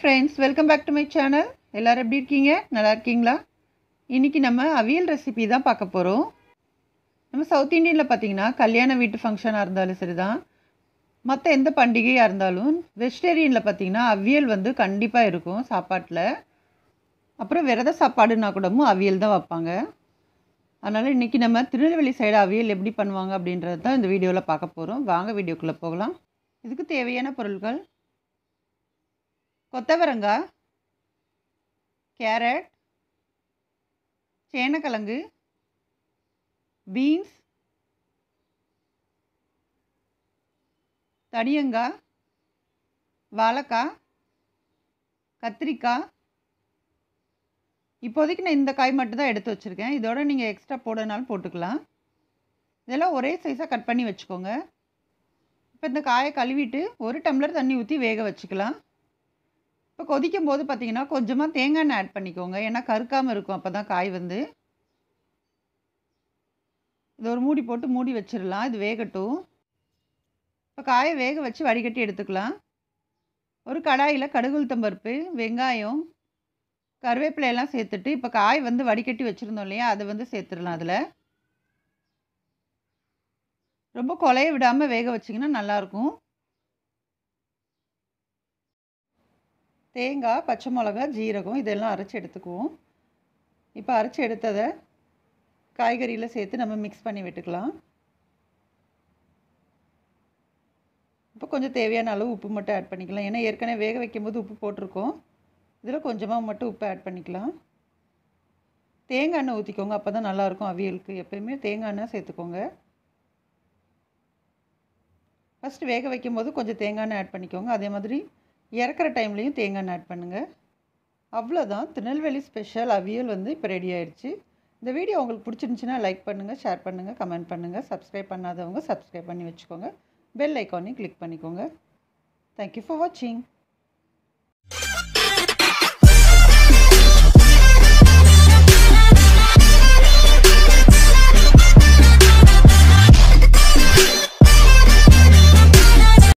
friends welcome back to my channel எல்லோரும் எப்படி இருக்கீங்க நல்லா இருக்கீங்களா இன்றைக்கி நம்ம அவியல் ரெசிபி தான் பார்க்க போகிறோம் நம்ம சவுத் இந்தியனில் பார்த்தீங்கன்னா கல்யாண வீட்டு ஃபங்க்ஷனாக இருந்தாலும் சரி தான் மற்ற எந்த பண்டிகையாக இருந்தாலும் வெஜிடேரியனில் பார்த்தீங்கன்னா அவியல் வந்து கண்டிப்பாக இருக்கும் சாப்பாட்டில் அப்புறம் விரத சாப்பாடுனா கூடவும் அவியல் தான் வைப்பாங்க அதனால் இன்றைக்கி நம்ம திருநெல்வேலி சைடு அவியல் எப்படி பண்ணுவாங்க அப்படின்றது தான் இந்த வீடியோவில் பார்க்க போகிறோம் வாங்க வீடியோக்குள்ளே போகலாம் இதுக்கு தேவையான பொருட்கள் கொத்தவரங்காய் கேரட் சேனக்கிழங்கு பீன்ஸ் தடியங்காய் வாழைக்காய் கத்திரிக்காய் இப்போதைக்கு நான் இந்த காய் மட்டும் தான் எடுத்து வச்சுருக்கேன் இதோட நீங்கள் எக்ஸ்ட்ரா போடனாலும் போட்டுக்கலாம் இதெல்லாம் ஒரே சைஸாக கட் பண்ணி வச்சுக்கோங்க இப்போ இந்த காயை கழுவிட்டு ஒரு டம்ளர் தண்ணி ஊற்றி வேக வச்சுக்கலாம் இப்போ கொதிக்கும் போது பார்த்தீங்கன்னா கொஞ்சமாக தேங்காய் எண்ணெய் ஆட் பண்ணிக்கோங்க ஏன்னா கருக்காமல் இருக்கும் அப்போ தான் காய் வந்து இது ஒரு மூடி போட்டு மூடி வச்சிடலாம் இது வேகட்டும் இப்போ காயை வேக வச்சு வடிகட்டி எடுத்துக்கலாம் ஒரு கடாயில் கடுகுளுத்தம்பருப்பு வெங்காயம் கருவேப்பிலையெல்லாம் சேர்த்துட்டு இப்போ காய் வந்து வடிகட்டி வச்சுருந்தோம் இல்லையா அதை வந்து சேர்த்துடலாம் அதில் ரொம்ப கொலைய விடாமல் வேக வச்சிங்கன்னா நல்லாயிருக்கும் தேங்காய் பச்சை மிளகா ஜீரகம் இதெல்லாம் அரைச்சி எடுத்துக்குவோம் இப்போ அரைச்சி எடுத்ததை காய்கறியில் சேர்த்து நம்ம மிக்ஸ் பண்ணி விட்டுக்கலாம் இப்போ கொஞ்சம் தேவையான அளவு உப்பு மட்டும் ஆட் பண்ணிக்கலாம் ஏன்னா ஏற்கனவே வேக வைக்கும்போது உப்பு போட்டிருக்கோம் இதில் கொஞ்சமாக மட்டும் உப்பு ஆட் பண்ணிக்கலாம் தேங்காய் எண்ணெய் ஊற்றிக்கோங்க அப்போ தான் நல்லாயிருக்கும் அவியலுக்கு எப்போயுமே தேங்காய் எண்ணெய் சேர்த்துக்கோங்க ஃபஸ்ட்டு வேக வைக்கும்போது கொஞ்சம் தேங்காய் எண்ணெய் ஆட் பண்ணிக்கோங்க அதே மாதிரி இறக்குற டைம்லேயும் தேங்காய் எண்ணெய் ஆட் பண்ணுங்கள் அவ்வளோதான் திருநெல்வேலி ஸ்பெஷல் அவியல் வந்து இப்போ ரெடி ஆயிடுச்சு இந்த வீடியோ உங்களுக்கு பிடிச்சிருந்துச்சின்னா லைக் பண்ணுங்கள் ஷேர் பண்ணுங்கள் கமெண்ட் பண்ணுங்கள் சப்ஸ்கிரைப் பண்ணாதவங்க சப்ஸ்கிரைப் பண்ணி வச்சுக்கோங்க பெல் ஐக்கானையும் கிளிக் பண்ணிக்கோங்க தேங்க்யூ ஃபார் வாட்சிங்